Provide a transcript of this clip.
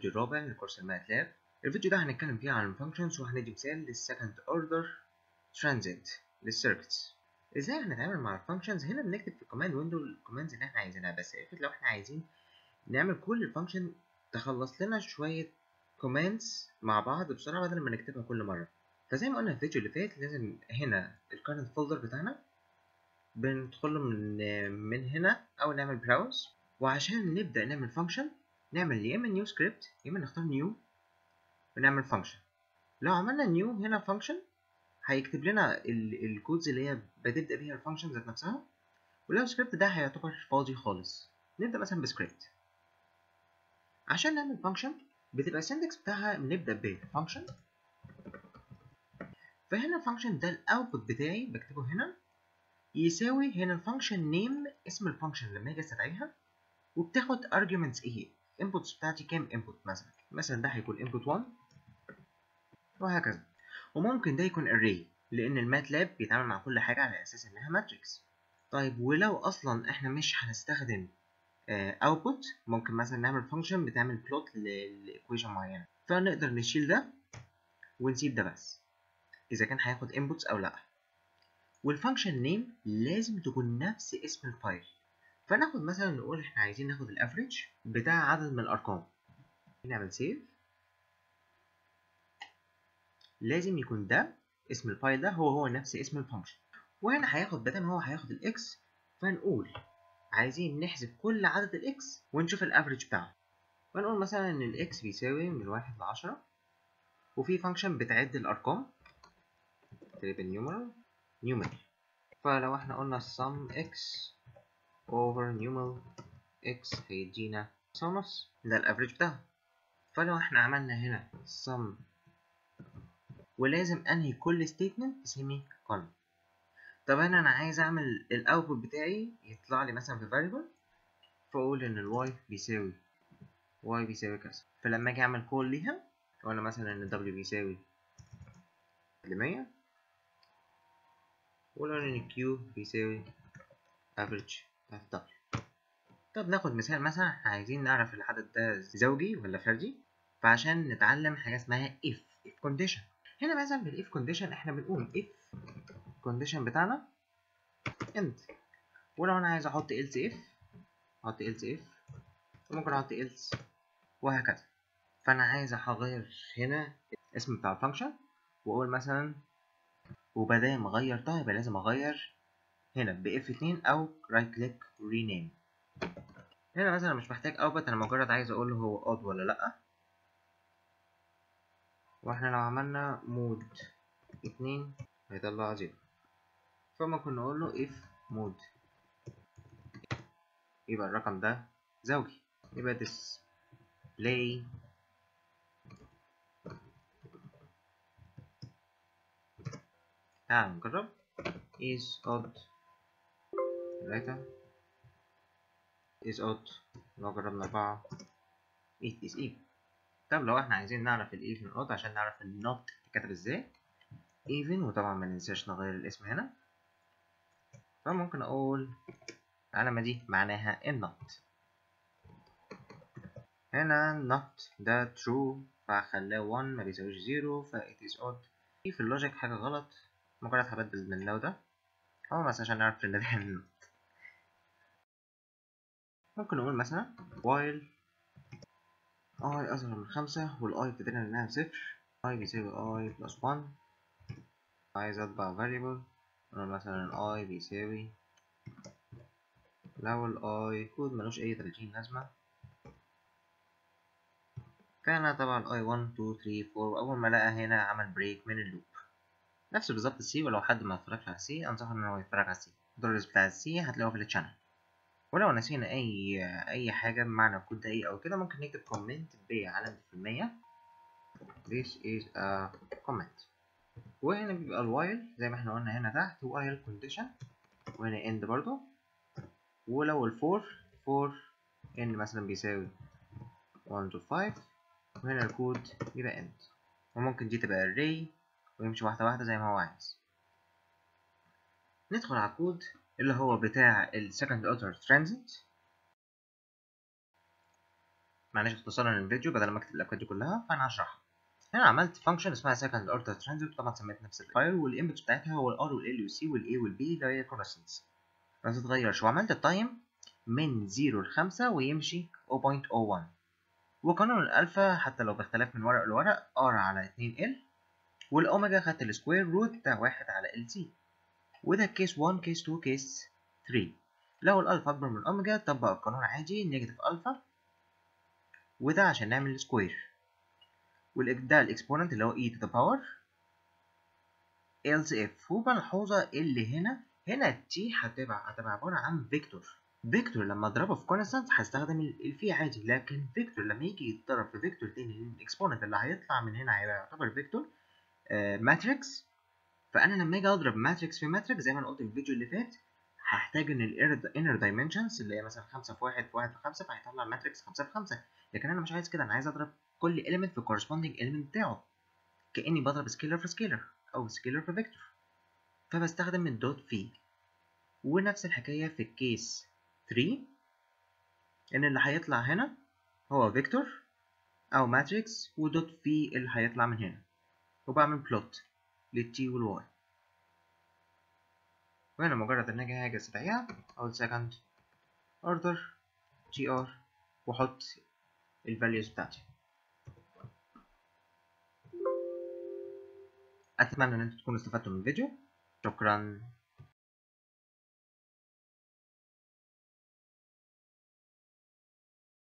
الفيديو الرابع لكورس الماتلاب الفيديو ده هنتكلم فيه عن الفانكشنز وهندي مثال للسكند اوردر ترانزيت للسيركتس ازاي هنتعامل مع الفانكشنز هنا بنكتب في الكوماند ويندو الكوماندز اللي احنا عايزينها بس افرض لو احنا عايزين نعمل كل الفانكشن تخلص لنا شويه كوماندز مع بعض بسرعه بدل ما نكتبها كل مره فزي ما قلنا في الفيديو اللي فات لازم هنا الكارنت فولدر بتاعنا بندخله من من هنا او نعمل براوز وعشان نبدا نعمل فانكشن نعمل يا اما نيو سكريبت يا اما نختار نيو ونعمل فانكشن لو عملنا نيو هنا فانكشن هيكتب لنا الكودز اللي هي بتبدا بيها الفانكشن ذات نفسها ولو سكريبت ده هيعتبر فاضي خالص نبدا مثلا بسكريبت عشان نعمل فانكشن بتبقى السنتكس بتاعها بنبدا بفانكشن فهنا الفانكشن ده الاوتبوت بتاعي بكتبه هنا يساوي هنا الفانكشن نيم اسم الفانكشن لما اجي استدعيها وبتاخد arguments ايه inputs بتاعتي كام input مثلا مثلا ده هيكون input 1 وهكذا وممكن ده يكون array لان الماتلاب بيتعامل مع كل حاجه على اساس انها ماتريكس طيب ولو اصلا احنا مش هنستخدم output ممكن مثلا نعمل فانكشن بتعمل بلوت لايكويشن معينه فنقدر نشيل ده ونسيب ده بس اذا كان هياخد inputs او لا والفانكشن نيم لازم تكون نفس اسم الفايل فناخد مثلا نقول احنا عايزين ناخد الافريج بتاع عدد من الارقام نعمل سيف لازم يكون ده اسم الفايل ده هو هو نفس اسم الفانكشن وهنا هياخد بدل ما هو هياخد الاكس فنقول عايزين نحذف كل عدد الاكس ونشوف الافريج بتاعه فنقول مثلا ان الاكس بيساوي من واحد لعشرة وفي فانكشن بتعد الارقام تقريبا نيومرال نيومرال فلو احنا قلنا sum x over numeral x هيدينا ونص ده الافريج بتاعها فلو احنا عملنا هنا sum ولازم انهي كل statement بسيمي كولن طب هنا انا عايز اعمل الاوتبوت بتاعي يطلع لي مثلا في variable فاقول ان ال y بيساوي y بيساوي كذا فلما اجي اعمل كول ليها اقول مثلا ان w بيساوي لمية ولو ان q بيساوي average بتاعت w طب ناخد مثال مثلا احنا عايزين نعرف العدد ده زوجي ولا فردي فعشان نتعلم حاجة اسمها if if condition هنا مثلا في if condition احنا بنقول if condition بتاعنا end ولو انا عايز احط else if احط else if وممكن احط else وهكذا فانا عايز اغير هنا اسم بتاع الفانكشن واقول مثلا وبدل ما اغير يبقى لازم اغير هنا ب F2 او right click rename هنا مثلا مش محتاج output انا مجرد عايز اقول له هو odd ولا لا واحنا لو عملنا مود اتنين هيطلع زيرو فممكن نقول له if mode يبقى الرقم ده زوجي يبقى display تعال نجرب is odd تلاتة is odd لو جربنا أربعة it is even طب لو احنا عايزين نعرف ال even odd عشان نعرف ال not تتكتب ازاي even وطبعا ما ننساش نغير الاسم هنا فممكن اقول العلامة دي معناها in not هنا not ده true فخلاه 1 ما بيساويش 0 ف it is odd في اللوجيك حاجة غلط مجرد هبدل من لو ده أو مثلا عشان نعرف إن ده not ممكن نقول مثلا while i أصغر من خمسة وال i ابتدينا إنها بصفر i بيساوي i plus 1 عايز أطبع variable نقول مثلا i بيساوي لو ال i كود ملوش أي تلاتين لازمة فأنا طبعا i 1 2 3 4 وأول ما لقى هنا عمل بريك من اللوب نفس بالظبط السي ولو حد ما اتفرجش على السي أنصحه إن هو يتفرج على السي الدرس بتاع السي هتلاقوه في التشانل ولو نسينا أي أي حاجة بمعنى الكود ده إيه أو كده ممكن نكتب كومنت بعلامة المية This is a comment وهنا بيبقى الوايل زي ما احنا قلنا هنا تحت while condition وهنا end برضو ولو الفور فور ان مثلا بيساوي 1 to 5 وهنا الكود يبقى end وممكن دي تبقى array ويمشي واحدة واحدة زي ما هو عايز ندخل على الكود اللي هو بتاع ال second order transit معلش اختصارا للفيديو بدل ما اكتب الاكواد دي كلها فانا هشرحها هنا عملت فانكشن اسمها second order transit طبعا سميت نفس الفايل والانبوت بتاعتها هو الار والال والسي والاي والبي اللي هي كونستنتس ما تتغيرش وعملت التايم من 0 ل 5 ويمشي 0.01 وقانون الالفا حتى لو باختلاف من ورق لورق r على 2 l والاوميجا خدت السكوير روت بتاع 1 على ال سي وده كيس 1 كيس 2 كيس 3 لو الالفا اكبر من الاوميجا طبق القانون عادي نيجاتيف الفا وده عشان نعمل سكوير وده الاكسبوننت اللي هو e to the power else if وملحوظة اللي هنا هنا التي هتبقى هتبقى عبارة عن فيكتور فيكتور لما اضربه في كونستانت هستخدم الفي عادي لكن فيكتور لما يجي يتضرب في فيكتور تاني الاكسبوننت اللي هيطلع من هنا هيبقى يعتبر فيكتور ماتريكس فانا لما اجي اضرب ماتريكس في ماتريكس زي ما انا قلت في الفيديو اللي فات هحتاج ان الانر دايمنشنز اللي هي مثلا 5 في 1 في 1 في 5 فهيطلع ماتريكس 5 في 5 لكن انا مش عايز كده انا عايز اضرب كل element في corresponding element بتاعه كاني بضرب سكيلر في سكيلر او سكيلر في فيكتور فبستخدم الدوت في ونفس الحكايه في الكيس 3 ان اللي هيطلع هنا هو فيكتور او ماتريكس ودوت في اللي هيطلع من هنا وبعمل بلوت للتي والواي وهنا مجرد ان اجي حاجه سريعه اقول second order tr واحط الفاليوز بتاعتي اتمنى ان انتم تكونوا استفدتوا من الفيديو شكرا